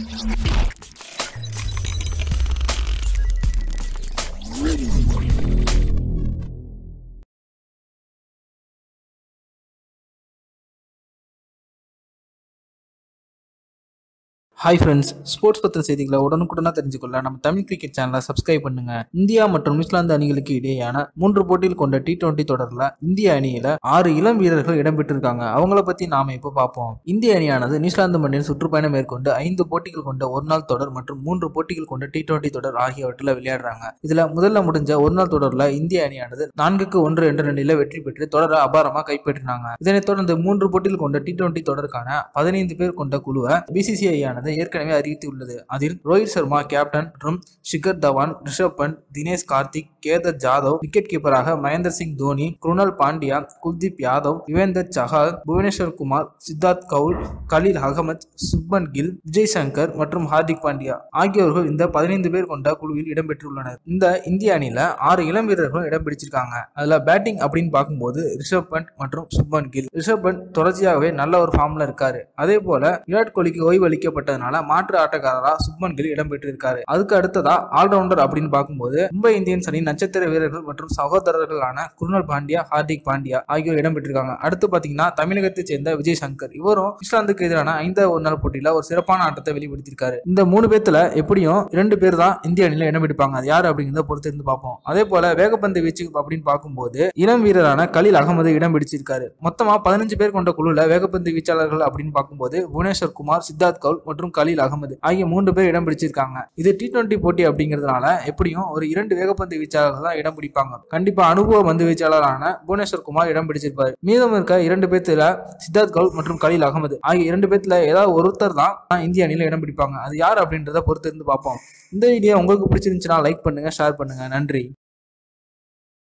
hi friends sports பத்திர செய்திகளை உடனுக்குடனாக தெரிஞ்சுக்கொள்ள நம்ம தமிழ் கிரிக்கெட் சேனலை சப்ஸ்கிரைப் பண்ணுங்க இந்தியா மற்றும் நியூசிலாந்து அணிகளுக்கு இடையேயான மூன்று போட்டியில் கொண்ட டி டுவெண்ட்டி தொடரில் இந்திய அணியில ஆறு இளம் வீரர்கள் இடம்பெற்றிருக்காங்க அவங்கள பத்தி நாம இப்போ பார்ப்போம் இந்திய அணியானது நியூசிலாந்து மண்ணில் சுற்றுப்பயணம் மேற்கொண்டு ஐந்து போட்டிகள் கொண்ட ஒரு நாள் தொடர் மற்றும் மூன்று போட்டிகள் கொண்ட டி டுவெண்ட்டி தொடர் ஆகியவற்றில் விளையாடுறாங்க இதுல முதல்ல முடிஞ்ச ஒரு நாள் தொடர்ல இந்திய அணியானது நான்குக்கு ஒன்று என்ற நிலையில வெற்றி பெற்று தொடரை அபாரமா கைப்பற்றினாங்க இதனைத் தொடர்ந்து மூன்று போட்டியில் கொண்ட டி டுவெண்ட்டி தொடருக்கான பதினைந்து பேர் கொண்ட குழுவை பிசிசிஐ ஆனது ஏற்கனவே அறிவித்துள்ளது அதில் ரோஹித் சர்மா கேப்டன் மற்றும் ஷிகர் தவான் ரிஷப் பண்ட் தினேஷ் கார்த்திக் கேதர் ஜாதவ் விக்கெட் கீப்பராக மகேந்தர் சிங் தோனி குருணால் பாண்டியா குல்தீப் யாதவ் யுவேந்தர் சஹால் புவனேஸ்வர் குமார் சித்தார்த் கவுல் கலீல் அகமத் சுப்மன் கில் விஜய் சங்கர் மற்றும் ஹார்திக் பாண்டியா ஆகியோர்கள் இந்த பதினைந்து பேர் கொண்ட குழுவில் இடம்பெற்றுள்ளனர் இந்த இந்திய அணியில ஆறு இளம் வீரர்களும் இடம் பிடிச்சிருக்காங்க அதுல பேட்டிங் அப்படின்னு பார்க்கும்போது ரிஷப் பண்ட் மற்றும் சுப்மன் கில் ரிஷப் பண்ட் தொடர்ச்சியாகவே நல்ல ஒரு ஃபார்ம்ல இருக்காரு அதே போல விராட் கோலிக்கு ஓய்வு அளிக்கப்பட்டதுனால மாற்று ஆட்டக்காரரா சுப்மன் கில் இடம்பெற்றிருக்காரு அதுக்கு அடுத்ததா ஆல்ரவுண்டர் அப்படின்னு பார்க்கும்போது மும்பை இந்தியன்ஸ் அணி நட்சத்திர வீரர்கள் மற்றும் சகோதரர்களான குருணல் பாண்டியா ஹார்திக் பாண்டியா ஆகியோர் இடம்பெற்றிருக்காங்க அடுத்து பாத்தீங்கன்னா தமிழகத்தைச் சேர்ந்த விஜய் சங்கர் இவரும் நியூசிலாந்துக்கு எதிரான ஐந்தாவது ஒரு நாள் போட்டியில ஒரு சிறப்பான ஆட்டத்தை வெளிப்படுத்தியிருக்காரு இந்த மூணு பேத்துல எப்படியும் இரண்டு பேர் தான் இந்திய அணியில இடம் பிடிப்பாங்க அது யார் அப்படிங்கிறத பொறுத்து இருந்து பார்ப்போம் அதே போல வேகப்பந்து வீச்சு அப்படின்னு பார்க்கும்போது இளம் வீரரான கலில் அகமது இடம் பிடிச்சிருக்காரு மொத்தமா பதினஞ்சு பேர் கொண்ட குழுல வேகப்பந்து வீச்சாளர்கள் அப்படின்னு பார்க்கும்போது புவனேஸ்வர் குமார் சித்தார்த் கவுல் மற்றும் கலீல் அகமது ஆகிய மூன்று பேர் இடம் பிடிச்சிருக்காங்க இது டி டுவெண்டி போட்டி அப்படிங்கிறதுனால எப்படியும் ஒரு இரண்டு வேகப்பந்து வீச்சாளர்கள் தான் இடம் பிடிப்பாங்க கண்டிப்பா அனுபவ பந்து வீச்சாளரான புவனேஸ்வர் குமார் இடம் பிடிச்சிருப்பாரு மீதம் இருக்க இரண்டு பேர்த்துல சித்தார்த் கவுல் மற்றும் கலீல் அகமது ஆகிய இரண்டு பேர்த்துல ஏதாவது ஒருத்தர் தான் இந்திய அணியில இடம் பிடிப்பாங்க அது யார் அப்படின்றத பொறுத்து இருந்து பார்ப்போம் இந்த வீடியோ உங்களுக்கு பிடிச்சிருந்துச்சுன்னா லைக் பண்ணுங்க ஷேர் பண்ணுங்க நன்றி